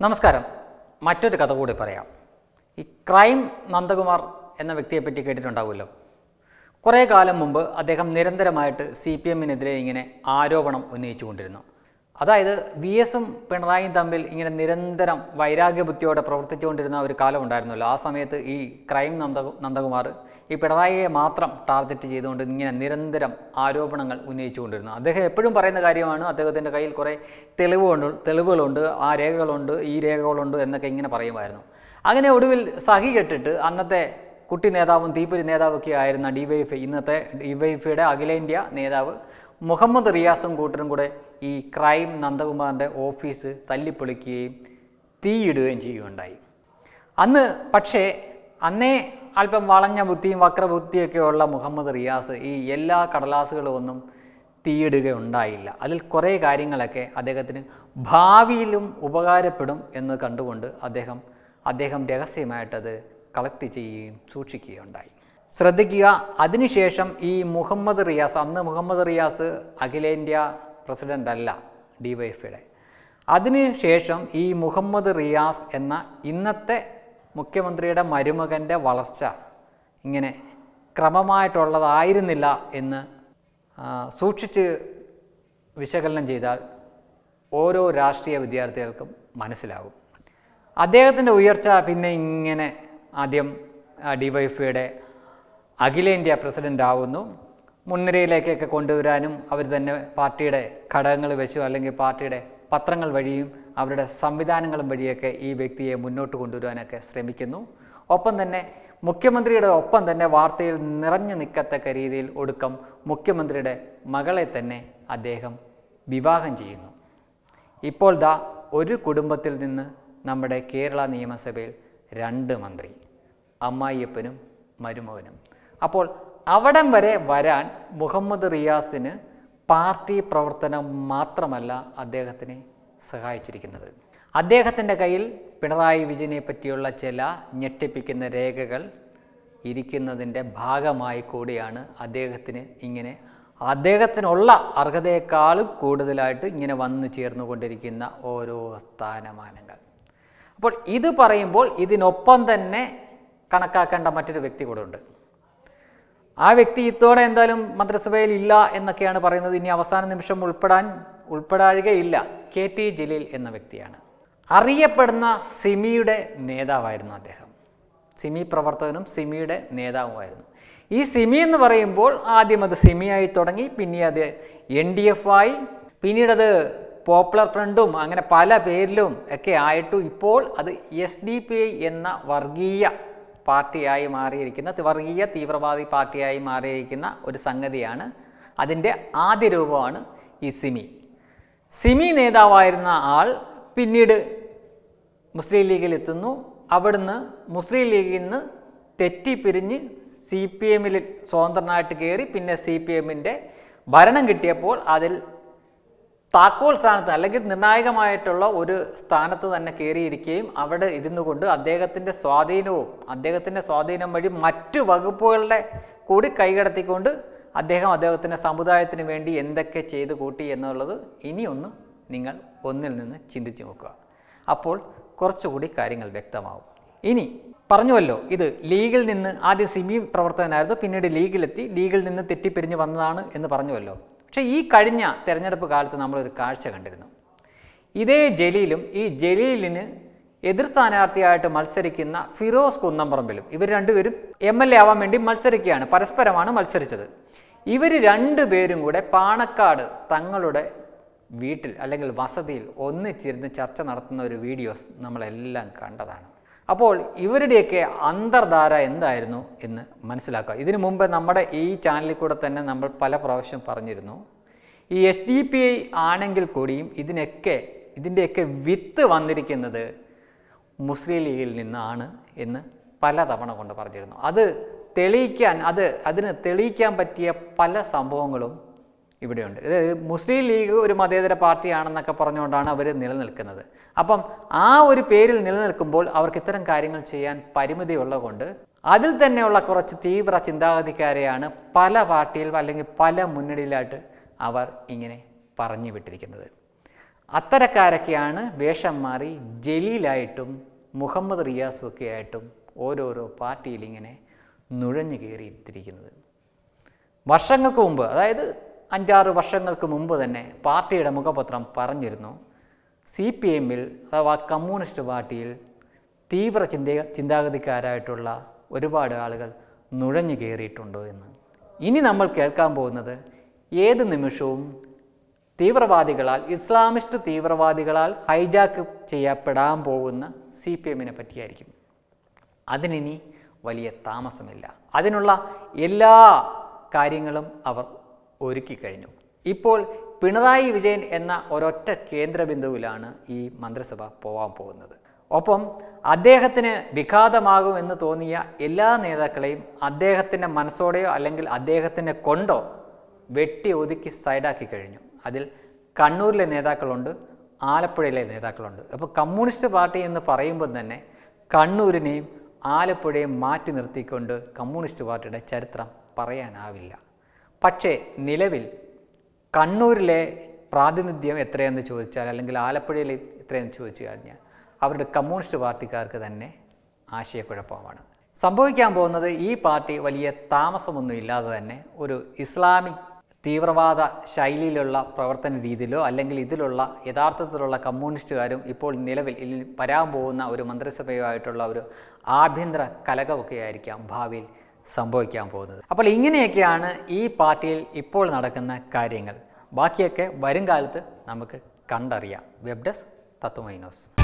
നമസ്കാരം മറ്റൊരു കഥ കൂടി പറയാം ഈ ക്രൈം നന്ദകുമാർ എന്ന വ്യക്തിയെപ്പറ്റി കേട്ടിട്ടുണ്ടാവുമല്ലോ കുറേ കാലം മുമ്പ് അദ്ദേഹം നിരന്തരമായിട്ട് സി പി എമ്മിനെതിരെ ഇങ്ങനെ ആരോപണം ഉന്നയിച്ചു കൊണ്ടിരുന്നു അതായത് വി എസും പിണറായിയും തമ്മിൽ ഇങ്ങനെ നിരന്തരം വൈരാഗ്യബുദ്ധിയോടെ പ്രവർത്തിച്ചുകൊണ്ടിരുന്ന ഒരു കാലം ഉണ്ടായിരുന്നല്ലോ ആ സമയത്ത് ഈ ക്രൈം നന്ദ നന്ദകുമാർ ഈ പിണറായിയെ മാത്രം ടാർഗറ്റ് ചെയ്തുകൊണ്ട് ഇങ്ങനെ നിരന്തരം ആരോപണങ്ങൾ ഉന്നയിച്ചുകൊണ്ടിരുന്നു അദ്ദേഹം എപ്പോഴും പറയുന്ന കാര്യമാണ് അദ്ദേഹത്തിൻ്റെ കയ്യിൽ കുറേ തെളിവുണ്ട് തെളിവുകളുണ്ട് ആ രേഖകളുണ്ട് ഈ രേഖകളുണ്ട് എന്നൊക്കെ ഇങ്ങനെ പറയുമായിരുന്നു അങ്ങനെ ഒടുവിൽ സഹി കെട്ടിട്ട് അന്നത്തെ കുട്ടി നേതാവും തീപ്പൊരി നേതാവൊക്കെ ആയിരുന്ന ഡിവൈഎഫ് ഇന്നത്തെ ഡിവൈഎഫിയുടെ അഖിലേന്ത്യാ നേതാവ് മുഹമ്മദ് റിയാസും കൂട്ടരും കൂടെ ഈ ക്രൈം നന്ദകുമാറിൻ്റെ ഓഫീസ് തല്ലിപ്പൊളിക്കുകയും തീയിടുകയും ചെയ്യുകയുണ്ടായി അന്ന് പക്ഷേ അന്നേ അല്പം വളഞ്ഞ ബുദ്ധിയും വക്രബുദ്ധിയൊക്കെ ഉള്ള മുഹമ്മദ് റിയാസ് ഈ എല്ലാ കടലാസുകളും ഒന്നും തീയിടുകയുണ്ടായില്ല അതിൽ കുറേ കാര്യങ്ങളൊക്കെ അദ്ദേഹത്തിന് ഭാവിയിലും ഉപകാരപ്പെടും എന്ന് കണ്ടുകൊണ്ട് അദ്ദേഹം അദ്ദേഹം രഹസ്യമായിട്ടത് കളക്ട് ചെയ്യുകയും സൂക്ഷിക്കുകയുണ്ടായി ശ്രദ്ധിക്കുക അതിനുശേഷം ഈ മുഹമ്മദ് റിയാസ് അന്ന് മുഹമ്മദ് റിയാസ് അഖിലേന്ത്യാ പ്രസിഡൻ്റ് അല്ല ഡി വൈ എഫിയുടെ അതിനുശേഷം ഈ മുഹമ്മദ് റിയാസ് എന്ന ഇന്നത്തെ മുഖ്യമന്ത്രിയുടെ മരുമകൻ്റെ വളർച്ച ഇങ്ങനെ ക്രമമായിട്ടുള്ളതായിരുന്നില്ല എന്ന് ആ, സൂക്ഷിച്ച് വിശകലനം ചെയ്താൽ ഓരോ രാഷ്ട്രീയ വിദ്യാർത്ഥികൾക്കും മനസ്സിലാകും അദ്ദേഹത്തിൻ്റെ ഉയർച്ച പിന്നെ ഇങ്ങനെ ആദ്യം ഡിവൈഫിയുടെ അഖിലേന്ത്യാ പ്രസിഡൻ്റ് ആവുന്നു മുൻനിരയിലേക്കൊക്കെ കൊണ്ടുവരാനും അവർ തന്നെ പാർട്ടിയുടെ ഘടകങ്ങൾ വെച്ചും അല്ലെങ്കിൽ പാർട്ടിയുടെ പത്രങ്ങൾ വഴിയും അവരുടെ സംവിധാനങ്ങളും വഴിയൊക്കെ ഈ വ്യക്തിയെ മുന്നോട്ട് കൊണ്ടുവരാനൊക്കെ ശ്രമിക്കുന്നു ഒപ്പം തന്നെ മുഖ്യമന്ത്രിയുടെ ഒപ്പം തന്നെ വാർത്തയിൽ നിറഞ്ഞു നിൽക്കത്തക്ക രീതിയിൽ ഒടുക്കം മുഖ്യമന്ത്രിയുടെ മകളെ തന്നെ അദ്ദേഹം വിവാഹം ചെയ്യുന്നു ഇപ്പോൾ ദാ ഒരു കുടുംബത്തിൽ നിന്ന് നമ്മുടെ കേരള നിയമസഭയിൽ രണ്ട് മന്ത്രി അമ്മായിയപ്പനും മരുമകനും അപ്പോൾ അവിടം വരെ വരാൻ മുഹമ്മദ് റിയാസിന് പാർട്ടി പ്രവർത്തനം മാത്രമല്ല അദ്ദേഹത്തിനെ സഹായിച്ചിരിക്കുന്നത് അദ്ദേഹത്തിൻ്റെ കയ്യിൽ പിണറായി വിജയനെ പറ്റിയുള്ള ചില ഞെട്ടിപ്പിക്കുന്ന രേഖകൾ ഇരിക്കുന്നതിൻ്റെ ഭാഗമായി കൂടിയാണ് അദ്ദേഹത്തിന് ഇങ്ങനെ അദ്ദേഹത്തിനുള്ള അർഹതയെക്കാളും കൂടുതലായിട്ട് ഇങ്ങനെ വന്നു ചേർന്നുകൊണ്ടിരിക്കുന്ന ഓരോ സ്ഥാനമാനങ്ങൾ അപ്പോൾ ഇത് പറയുമ്പോൾ ഇതിനൊപ്പം തന്നെ കണക്കാക്കേണ്ട മറ്റൊരു വ്യക്തി കൂടെ ഉണ്ട് ആ വ്യക്തി ഇത്തോടെ എന്തായാലും മന്ത്രിസഭയിൽ ഇല്ല എന്നൊക്കെയാണ് പറയുന്നത് ഇനി അവസാന നിമിഷം ഉൾപ്പെടാൻ ഉൾപ്പെടാഴുകയില്ല കെ ടി ജലീൽ എന്ന വ്യക്തിയാണ് അറിയപ്പെടുന്ന സിമിയുടെ നേതാവായിരുന്നു അദ്ദേഹം സിമി പ്രവർത്തകനും സിമിയുടെ നേതാവുമായിരുന്നു ഈ സിമി എന്ന് പറയുമ്പോൾ ആദ്യം അത് സിമിയായി തുടങ്ങി പിന്നെ അത് എൻ ഡി എഫ് ആയി പിന്നീട് അത് പോപ്പുലർ ഫ്രണ്ടും അങ്ങനെ പല പേരിലും ഒക്കെ ആയിട്ടു ഇപ്പോൾ അത് എസ് ഡി പി ഐ എന്ന വർഗീയ പാർട്ടിയായി മാറിയിരിക്കുന്ന വർഗീയ തീവ്രവാദി പാർട്ടിയായി മാറിയിരിക്കുന്ന ഒരു സംഗതിയാണ് അതിൻ്റെ ആദ്യ രൂപമാണ് ഈ സിമി സിമി നേതാവായിരുന്ന ആൾ പിന്നീട് മുസ്ലിം ലീഗിൽ എത്തുന്നു അവിടുന്ന് മുസ്ലിം ലീഗിൽ നിന്ന് തെറ്റിപ്പിരിഞ്ഞ് സി പി എമ്മിൽ സ്വതന്ത്രനായിട്ട് കയറി പിന്നെ സി പി എമ്മിൻ്റെ ഭരണം കിട്ടിയപ്പോൾ അതിൽ താക്കോൽ സ്ഥാനത്ത് അല്ലെങ്കിൽ നിർണായകമായിട്ടുള്ള ഒരു സ്ഥാനത്ത് തന്നെ കയറിയിരിക്കുകയും അവിടെ ഇരുന്നു കൊണ്ട് അദ്ദേഹത്തിൻ്റെ സ്വാധീനവും അദ്ദേഹത്തിൻ്റെ സ്വാധീനം വഴി മറ്റു വകുപ്പുകളുടെ കൂടി കൈകടത്തിക്കൊണ്ട് അദ്ദേഹം അദ്ദേഹത്തിൻ്റെ സമുദായത്തിന് വേണ്ടി എന്തൊക്കെ ചെയ്തു കൂട്ടി എന്നുള്ളത് ഇനിയൊന്ന് നിങ്ങൾ ഒന്നിൽ നിന്ന് ചിന്തിച്ചു നോക്കുക അപ്പോൾ കുറച്ചുകൂടി കാര്യങ്ങൾ വ്യക്തമാവും ഇനി പറഞ്ഞുവല്ലോ ഇത് ലീഗിൽ നിന്ന് ആദ്യം സിമി പ്രവർത്തകനായിരുന്നു പിന്നീട് ലീഗിലെത്തി ലീഗിൽ നിന്ന് തെറ്റിപ്പിരിഞ്ഞ് വന്നതാണ് എന്ന് പറഞ്ഞുവല്ലോ പക്ഷേ ഈ കഴിഞ്ഞ തെരഞ്ഞെടുപ്പ് കാലത്ത് നമ്മളൊരു കാഴ്ച കണ്ടിരുന്നു ഇതേ ജലീലും ഈ ജലീലിന് എതിർ സ്ഥാനാർത്ഥിയായിട്ട് മത്സരിക്കുന്ന ഫിറോസ് കുന്നംപറമ്പിലും ഇവർ രണ്ടുപേരും എം എൽ എ ആവാൻ വേണ്ടി മത്സരിക്കുകയാണ് പരസ്പരമാണ് മത്സരിച്ചത് ഇവർ രണ്ടുപേരും കൂടെ പാണക്കാട് തങ്ങളുടെ വീട്ടിൽ അല്ലെങ്കിൽ വസതിയിൽ ഒന്നിച്ചിരുന്ന് ചർച്ച നടത്തുന്ന ഒരു വീഡിയോസ് നമ്മളെല്ലാം കണ്ടതാണ് അപ്പോൾ ഇവരുടെയൊക്കെ അന്തർധാര എന്തായിരുന്നു എന്ന് മനസ്സിലാക്കുക ഇതിനു മുമ്പ് നമ്മുടെ ഈ ചാനലിൽ കൂടെ തന്നെ നമ്മൾ പല പ്രാവശ്യം പറഞ്ഞിരുന്നു ഈ എസ് ഡി പി ഐ ആണെങ്കിൽ കൂടിയും ഇതിനൊക്കെ ഇതിൻ്റെയൊക്കെ വിത്ത് വന്നിരിക്കുന്നത് മുസ്ലിം ലീഗിൽ നിന്നാണ് എന്ന് പലതവണ കൊണ്ട് പറഞ്ഞിരുന്നു അത് തെളിയിക്കാൻ അത് അതിന് തെളിയിക്കാൻ പറ്റിയ പല സംഭവങ്ങളും ഇവിടെയുണ്ട് ഇത് മുസ്ലിം ലീഗ് ഒരു മതേതര പാർട്ടിയാണെന്നൊക്കെ പറഞ്ഞുകൊണ്ടാണ് അവർ നിലനിൽക്കുന്നത് അപ്പം ആ ഒരു പേരിൽ നിലനിൽക്കുമ്പോൾ അവർക്ക് ഇത്തരം കാര്യങ്ങൾ ചെയ്യാൻ പരിമിതിയുള്ളത് കൊണ്ട് അതിൽ തന്നെയുള്ള കുറച്ച് തീവ്ര ചിന്താഗതിക്കാരെയാണ് പല പാർട്ടിയിൽ അല്ലെങ്കിൽ പല മുന്നണിയിലായിട്ട് അവർ ഇങ്ങനെ പറഞ്ഞു വിട്ടിരിക്കുന്നത് അത്തരക്കാരൊക്കെയാണ് വേഷം മാറി ജലീലായിട്ടും മുഹമ്മദ് റിയാസും ഒക്കെ ആയിട്ടും ഓരോരോ പാർട്ടിയിൽ ഇങ്ങനെ നുഴഞ്ഞു കയറിയിരിക്കുന്നത് വർഷങ്ങൾക്ക് മുമ്പ് അതായത് അഞ്ചാറ് വർഷങ്ങൾക്ക് മുമ്പ് തന്നെ പാർട്ടിയുടെ മുഖപത്രം പറഞ്ഞിരുന്നു സി പി എമ്മിൽ അഥവാ കമ്മ്യൂണിസ്റ്റ് പാർട്ടിയിൽ തീവ്ര ചിന്ത ചിന്താഗതിക്കാരായിട്ടുള്ള ഒരുപാട് ആളുകൾ നുഴഞ്ഞു കയറിയിട്ടുണ്ടോ എന്ന് ഇനി നമ്മൾ കേൾക്കാൻ പോകുന്നത് ഏത് നിമിഷവും തീവ്രവാദികളാൽ ഇസ്ലാമിസ്റ്റ് തീവ്രവാദികളാൽ ഹൈജാക്ക് ചെയ്യപ്പെടാൻ പോകുന്ന സി പി എമ്മിനെ പറ്റിയായിരിക്കും അതിനിനി വലിയ താമസമില്ല അതിനുള്ള എല്ലാ കാര്യങ്ങളും അവർ ഒരുക്കി കഴിഞ്ഞു ഇപ്പോൾ പിണറായി വിജയൻ എന്ന ഒരൊറ്റ കേന്ദ്രബിന്ദുവിലാണ് ഈ മന്ത്രിസഭ പോകാൻ പോകുന്നത് ഒപ്പം അദ്ദേഹത്തിന് വിഘാതമാകുമെന്ന് തോന്നിയ എല്ലാ നേതാക്കളെയും അദ്ദേഹത്തിൻ്റെ മനസ്സോടെയോ അല്ലെങ്കിൽ അദ്ദേഹത്തിനെ കൊണ്ടോ വെട്ടി ഒതുക്കി സൈഡാക്കി കഴിഞ്ഞു അതിൽ കണ്ണൂരിലെ നേതാക്കളുണ്ട് ആലപ്പുഴയിലെ നേതാക്കളുണ്ട് അപ്പോൾ കമ്മ്യൂണിസ്റ്റ് പാർട്ടി എന്ന് പറയുമ്പോൾ തന്നെ കണ്ണൂരിനെയും ആലപ്പുഴയും മാറ്റി നിർത്തിക്കൊണ്ട് കമ്മ്യൂണിസ്റ്റ് പാർട്ടിയുടെ ചരിത്രം പറയാനാവില്ല പക്ഷേ നിലവിൽ കണ്ണൂരിലെ പ്രാതിനിധ്യം എത്രയെന്ന് ചോദിച്ചാൽ അല്ലെങ്കിൽ ആലപ്പുഴയിൽ എത്രയെന്ന് ചോദിച്ചു കഴിഞ്ഞാൽ അവരുടെ കമ്മ്യൂണിസ്റ്റ് പാർട്ടിക്കാർക്ക് തന്നെ ആശയക്കുഴപ്പമാണ് സംഭവിക്കാൻ പോകുന്നത് ഈ പാർട്ടി വലിയ താമസമൊന്നും ഇല്ലാതെ തന്നെ ഒരു ഇസ്ലാമിക് തീവ്രവാദ ശൈലിയിലുള്ള പ്രവർത്തന രീതിയിലോ അല്ലെങ്കിൽ ഇതിലുള്ള യഥാർത്ഥത്തിലുള്ള കമ്മ്യൂണിസ്റ്റുകാരും ഇപ്പോൾ നിലവിൽ ഇതിൽ വരാൻ പോകുന്ന ഒരു മന്ത്രിസഭയോ ആയിട്ടുള്ള ഒരു ആഭ്യന്തര കലകമൊക്കെ ആയിരിക്കാം ഭാവിയിൽ സംഭവിക്കാൻ പോകുന്നത് അപ്പോൾ ഇങ്ങനെയൊക്കെയാണ് ഈ പാർട്ടിയിൽ ഇപ്പോൾ നടക്കുന്ന കാര്യങ്ങൾ ബാക്കിയൊക്കെ വരും കാലത്ത് നമുക്ക് കണ്ടറിയാം വെബ് ഡെസ്ക് തത്വമൈനോസ്